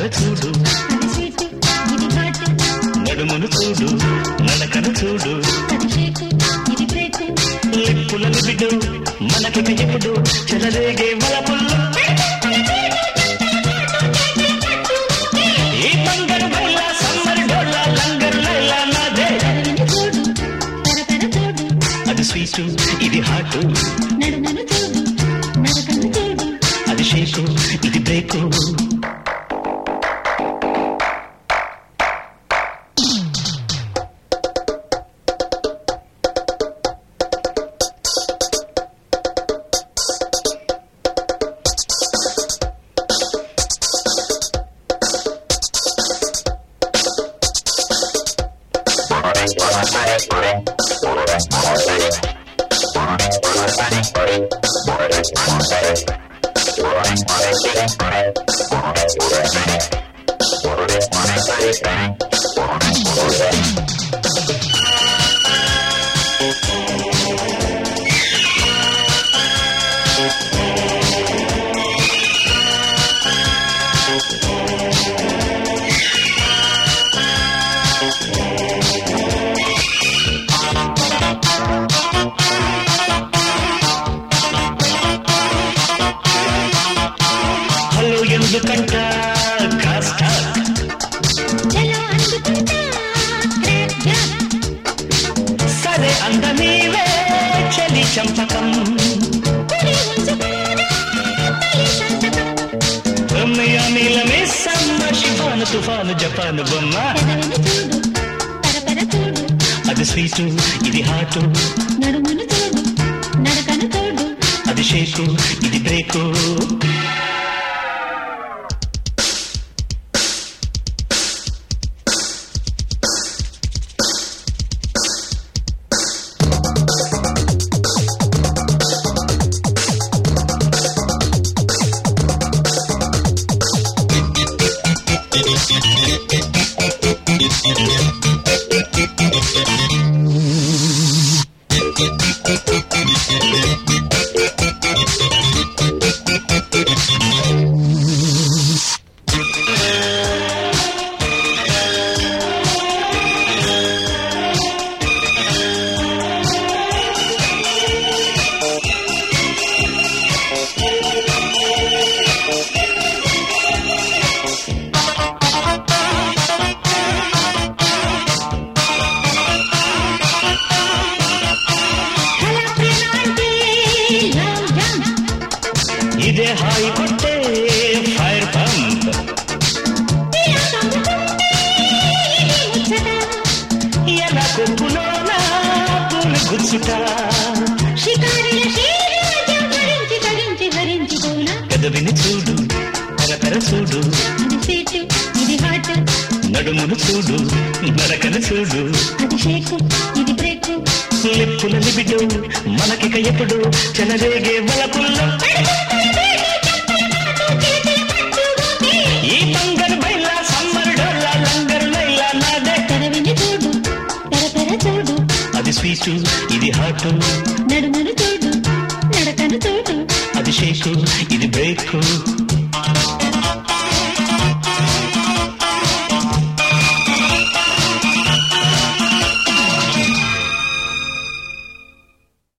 చూడు అది స్వీట్ ఇది హాట్ నడుమును చూడు నడకను చూడు అది షేక్ ఇది బ్రేక్ లిప్పుల లిబిడు మనకిక ఎప్పుడు చెలరేగే వలపుల్లో ఈ బంగారు బల్ల సమ్మర్ డోళ్ళ లంగర్ లైలా నాదే అరవిని చూడు తరతర చూడు అది స్వీటు ఇది హాటు నడుమను చూడు నడకను చూడు అది షేకు ఇది బ్రేకు హలో ఎందుకంట కాస్త చలో అందుకుంటా క్రాక్ జాక్ సరే అంద నీవే చలి చంపకం పురి ఉంచుకోరా తల్లి సంతకం రమ్మయ్య నీలమే సమ్మ షిఫాను తుఫాను జపాను బొమ్మ పెదవిని చూడు తరతర చూడు అది స్వీటు ఇది హాటు నడుమను చూడు నడకను చూడు అది షేకు ఇది బ్రేకు హలా ప్రేమాంటి లవ్ జంప్ ఇదే హాయి కొట్టే ఫైర్ పంప్ ఇలా సంపుకుంటే ఇది ముచ్చట ఎలా కొప్పులోనా పూలు గుచ్చుట షికారిల శ్రీరాజ్యం భరించి కరించి హరించి పోనా పెదవిని చూడు తెరతెర చూడు అది స్వీట్ ఇది హాట్ నడుమును చూడు నరకను చూడు అది షేక్ ఇది బ్రేక్ లిప్పుల లిబిడు మనకిక ఎప్పుడు చెలరేగే వలపుల్లో ఈ బంగారు బైల సమ్మర్ డోళ్ళ లంగర్ లైలా నాదే తెరవిని చూడు తెరపెర చూడు అది స్వీటు ఇది హాటు నడుమను చూడు నడకను చూడు అది షేకు ఇది బ్రేకు